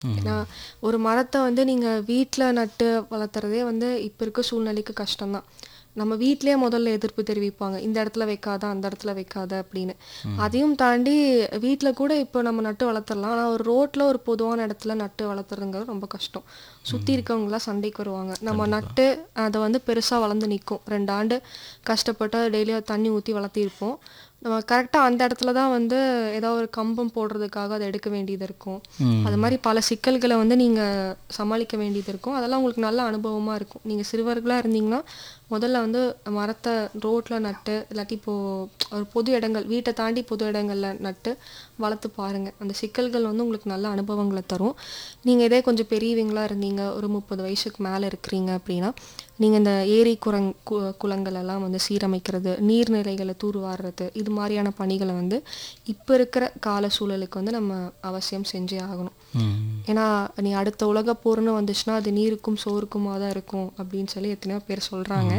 ஏன்னா ஒரு மரத்தை வந்து நீங்கள் வீட்டில் நட்டு வளர்த்துறதே வந்து இப்போ இருக்க சூழ்நிலைக்கு கஷ்டம்தான் நம்ம வீட்டிலேயே முதல்ல எதிர்ப்பு தெரிவிப்பாங்க இந்த இடத்துல வைக்காத அந்த இடத்துல வைக்காத அப்படின்னு அதையும் தாண்டி வீட்டில் கூட இப்போ நம்ம நட்டு வளர்த்துடலாம் ஆனால் ஒரு ரோட்டில் ஒரு பொதுவான இடத்துல நட்டு வளர்த்துறதுங்கிறது ரொம்ப கஷ்டம் சுற்றி இருக்கவங்களாம் சண்டைக்கு வருவாங்க நம்ம நட்டு அதை வந்து பெருசாக வளர்ந்து நிற்கும் ரெண்டு ஆண்டு கஷ்டப்பட்டு டெய்லியும் தண்ணி ஊற்றி வளர்த்திருப்போம் நம்ம கரெக்டாக அந்த இடத்துல தான் வந்து ஏதோ ஒரு கம்பம் போடுறதுக்காக அதை எடுக்க வேண்டியது இருக்கும் அது மாதிரி பல சிக்கல்களை வந்து நீங்கள் சமாளிக்க வேண்டியது இருக்கும் அதெல்லாம் உங்களுக்கு நல்ல அனுபவமாக இருக்கும் நீங்கள் சிறுவர்களாக இருந்தீங்கன்னா முதல்ல வந்து மரத்தை ரோட்டில் நட்டு இல்லாட்டி இப்போது ஒரு பொது இடங்கள் வீட்டை தாண்டி பொது இடங்களில் நட்டு வளர்த்து பாருங்கள் அந்த சிக்கல்கள் வந்து உங்களுக்கு நல்ல அனுபவங்களை தரும் நீங்கள் இதே கொஞ்சம் பெரியவங்களா இருந்தீங்க ஒரு முப்பது வயசுக்கு மேலே இருக்கிறீங்க அப்படின்னா நீங்கள் இந்த ஏரி குரங் கு குளங்கள் எல்லாம் வந்து சீரமைக்கிறது நீர்நிலைகளை தூர்வாடுறது இது மாதிரியான பணிகளை வந்து இப்போ இருக்கிற கால சூழலுக்கு வந்து நம்ம அவசியம் செஞ்சே ஆகணும் ம். ஏன்னா நீ அடுத்த உலக போர்னு வந்துச்சுன்னா அது நீருக்கும் சோறுக்குமா தான் இருக்கும் அப்படின்னு சொல்லி எத்தனையோ பேர் சொல்கிறாங்க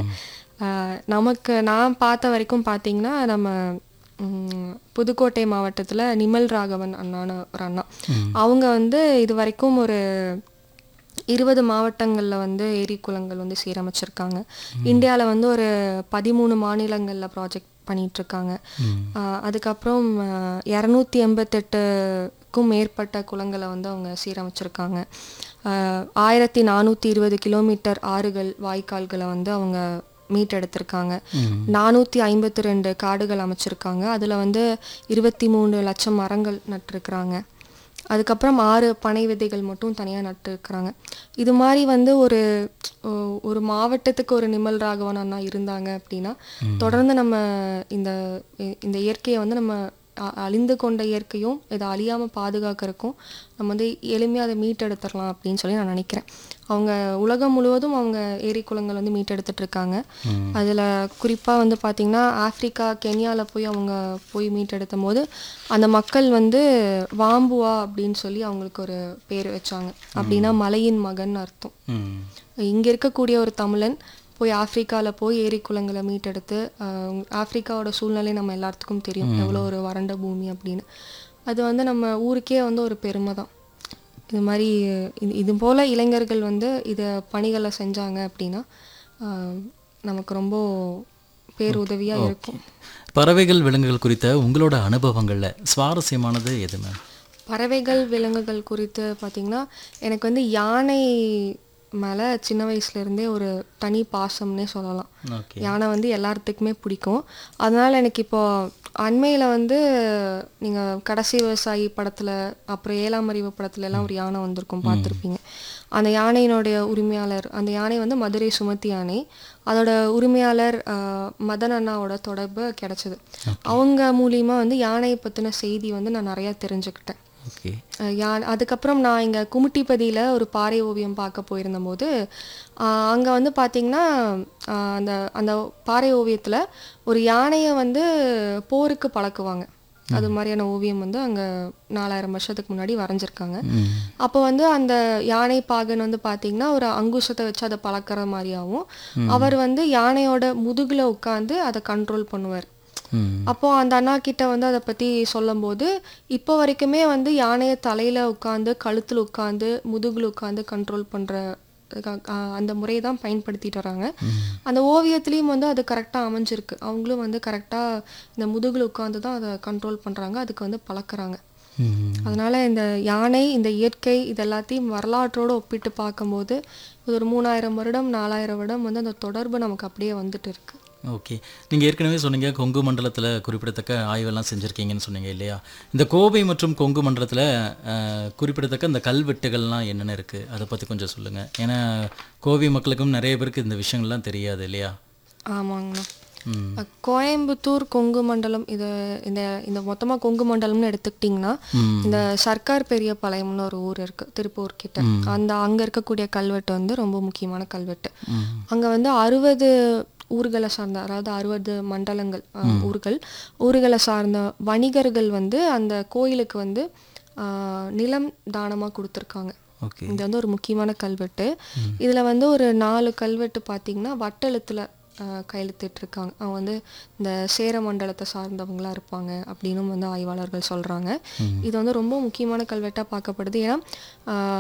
நமக்கு நான் பார்த்த வரைக்கும் பார்த்தீங்கன்னா நம்ம ம், புதுக்கோட்டை மாவட்டத்தில் நிமல் ராகவன் அண்ணான்னு ஒரு அண்ணா அவங்க வந்து இது வரைக்கும் ஒரு இருபது மாவட்டங்களில் வந்து ஏரி குளங்கள் வந்து சீரமைச்சிருக்காங்க இந்தியாவில் வந்து ஒரு பதிமூணு மாநிலங்களில் ப்ராஜெக்ட் பண்ணிகிட்ருக்காங்க அதுக்கப்புறம் இரநூத்தி எண்பத்தெட்டுக்கும் மேற்பட்ட குளங்களை வந்து அவங்க சீரமைச்சிருக்காங்க ஆயிரத்தி நானூற்றி இருபது கிலோமீட்டர் ஆறுகள் வாய்க்கால்களை வந்து அவங்க மீட்டெடுத்திருக்காங்க நானூற்றி ஐம்பத்தி ரெண்டு காடுகள் அமைச்சிருக்காங்க அதில் வந்து இருபத்தி மூணு லட்சம் மரங்கள் நட்டிருக்கிறாங்க அதுக்கப்புறம் ஆறு பனை விதைகள் மட்டும் தனியாக நட்டுருக்குறாங்க இது மாதிரி வந்து ஒரு ஒ- ஒரு மாவட்டத்துக்கு ஒரு நிமல் ராகவன் அண்ணா இருந்தாங்க அப்படின்னா தொடர்ந்து நம்ம இந்த இ- இந்த இயற்கையை வந்து நம்ம அ- அழிந்து கொண்ட இயற்கையும் இதை அழியாமல் பாதுகாக்கிறதுக்கும் நம்ம வந்து எளிமையாக அதை மீட்டெடுத்துடலாம் அப்படின்னு சொல்லி நான் நினைக்கிறேன் அவங்க உலகம் முழுவதும் அவங்க ஏரி குளங்கள் வந்து மீட்டெடுத்துட்டு இருக்காங்க அதில் குறிப்பாக வந்து பார்த்திங்கன்னா ஆப்பிரிக்கா கென்யாவில் போய் அவங்க போய் மீட்டெடுத்தும் போது அந்த மக்கள் வந்து வாம்புவா அப்படின்னு சொல்லி அவங்களுக்கு ஒரு பேர் வச்சாங்க அப்படின்னா மலையின் மகன் அர்த்தம் ம். இங்கே இருக்கக்கூடிய ஒரு தமிழன் போய் ஆப்பிரிக்காவில் போய் ஏரி குளங்களை மீட்டெடுத்து ஆஹ், உங்க- ஆப்பிரிக்காவோட சூழ்நிலை நம்ம எல்லாத்துக்கும் தெரியும் எவ்வளோ ஒரு வறண்ட பூமி அப்படின்னு அது வந்து நம்ம ஊருக்கே வந்து ஒரு பெருமை தான் இது மாதிரி இது இது போல் இளைஞர்கள் வந்து இதை பணிகளை செஞ்சாங்க அப்படின்னா ஆஹ், நமக்கு ரொம்ப பேருதவியாக இருக்கும் பறவைகள் விலங்குகள் குறித்த உங்களோட அனுபவங்கள்ல சுவாரஸ்யமானது எது மேம் பறவைகள் விலங்குகள் குறித்து பார்த்திங்கன்னா எனக்கு வந்து யானை மேலே சின்ன வயசுலேருந்தே ஒரு தனி பாசம்னே சொல்லலாம் ஓகே யானை வந்து எல்லாத்துக்குமே பிடிக்கும் அதனால் எனக்கு இப்போ அண்மையில் வந்து நீங்கள் கடைசி விவசாயி படத்தில் அப்புறம் ஏழாம் அறிவு படத்துல எல்லாம் ஒரு யானை வந்திருக்கும் பார்த்துருப்பீங்க அந்த யானையினுடைய உரிமையாளர் அந்த யானை வந்து மதுரை சுமத்தி யானை அதோட உரிமையாளர் ஆஹ், மதன் அண்ணாவோட தொடர்பு கிடைச்சது அவங்க மூலியமா வந்து யானையை பற்றின செய்தி வந்து நான் நிறையா தெரிஞ்சுக்கிட்டேன் ஓகே அஹ் யா- அதுக்கப்புறம் நான் இங்கே குமுட்டிப்பதியில் ஒரு பாறை ஓவியம் பார்க்க போயிருந்தபோது அங்கே வந்து பார்த்திங்கன்னா ஆஹ் அந்த அந்த பாறை ஓவியத்தில் ஒரு யானையை வந்து போருக்கு பழக்குவாங்க அது மாதிரியான ஓவியம் வந்து அங்கே நாலாயிரம் வருஷத்துக்கு முன்னாடி வரைஞ்சிருக்காங்க அப்போ வந்து அந்த யானை பாகன் வந்து பார்த்தீங்கன்னா ஒரு அங்குசத்தை வச்சு அதை பழக்கிற மாதிரியாவும் அவர் வந்து யானையோட முதுகில் உட்காந்து அதை கண்ட்ரோல் பண்ணுவார் ம். அப்போ அந்த அண்ணா கிட்ட வந்து அதை பத்தி சொல்லும்போது இப்போ வரைக்குமே வந்து யானையை தலையில உட்காந்து கழுத்துல உட்காந்து முதுகுல உட்காந்து கண்ட்ரோல் பண்ற அஹ் அஹ் அந்த முறையை தான் பயன்படுத்திட்டு வராங்க அந்த ஓவியத்துலேயும் வந்து அது கரெக்டாக அமைஞ்சிருக்கு அவங்களும் வந்து கரெக்டாக இந்த முதுகுல உட்காந்து தான் அதை கண்ட்ரோல் பண்றாங்க அதுக்கு வந்து பழக்கறாங்க ம். அதனால இந்த யானை இந்த இயற்கை இது எல்லாத்தையும் வரலாற்றோட ஒப்பிட்டு பார்க்கும்போது இது ஒரு மூணாயிரம் வருடம் நாலாயிரம் வருடம் வந்து அந்த தொடர்பு நமக்கு அப்படியே வந்துட்டு இருக்கு ஓகே நீங்கள் ஏற்கனவே சொன்னீங்க கொங்கு மண்டலத்தில் குறிப்பிடத்தக்க ஆய்வெல்லாம் செஞ்சுருக்கீங்கன்னு சொன்னீங்க இல்லையா இந்த கோவை மற்றும் கொங்கு மண்டலத்தில் குறிப்பிடத்தக்க இந்த கல்வெட்டுகள்லாம் என்னென்ன இருக்குது அதை பற்றி கொஞ்சம் சொல்லுங்கள் ஏன்னா கோவை மக்களுக்கும் நிறைய பேருக்கு இந்த விஷயங்கள்லாம் தெரியாது இல்லையா ஆமாங்கண்ணா ம் அஹ் கோயம்புத்தூர் கொங்கு மண்டலம் இது இந்த இந்த மொத்தமாக கொங்கு மண்டலம்னு எடுத்துக்கிட்டிங்கன்னா இந்த சர்க்கார் பெரிய பாளையம்னு ஒரு ஊர் இருக்கு திருப்பூர் கிட்ட அந்த அங்கே இருக்கக்கூடிய கல்வெட்டு வந்து ரொம்ப முக்கியமான கல்வெட்டு அங்கே வந்து அறுபது ஊர்களை சார்ந்த அதாவது அறுபது மண்டலங்கள் அஹ், ஊர்கள் ஊர்களை சார்ந்த வணிகர்கள் வந்து அந்த கோயிலுக்கு வந்து அஹ், நிலம் தானமாக கொடுத்துருக்காங்க ஓகே இது வந்து ஒரு முக்கியமான கல்வெட்டு இதுல வந்து ஒரு நாலு கல்வெட்டு பார்த்தீங்கன்னா வட்டெழுத்துல கையெழுத்திட்டிருக்காங்க அவங்க வந்து இந்த சேர மண்டலத்தை சார்ந்தவங்களா இருப்பாங்க அப்படின்னும் வந்து ஆய்வாளர்கள் சொல்கிறாங்க இது வந்து ரொம்ப முக்கியமான கல்வெட்டாக பார்க்கப்படுது ஏன்னா ஆஹ்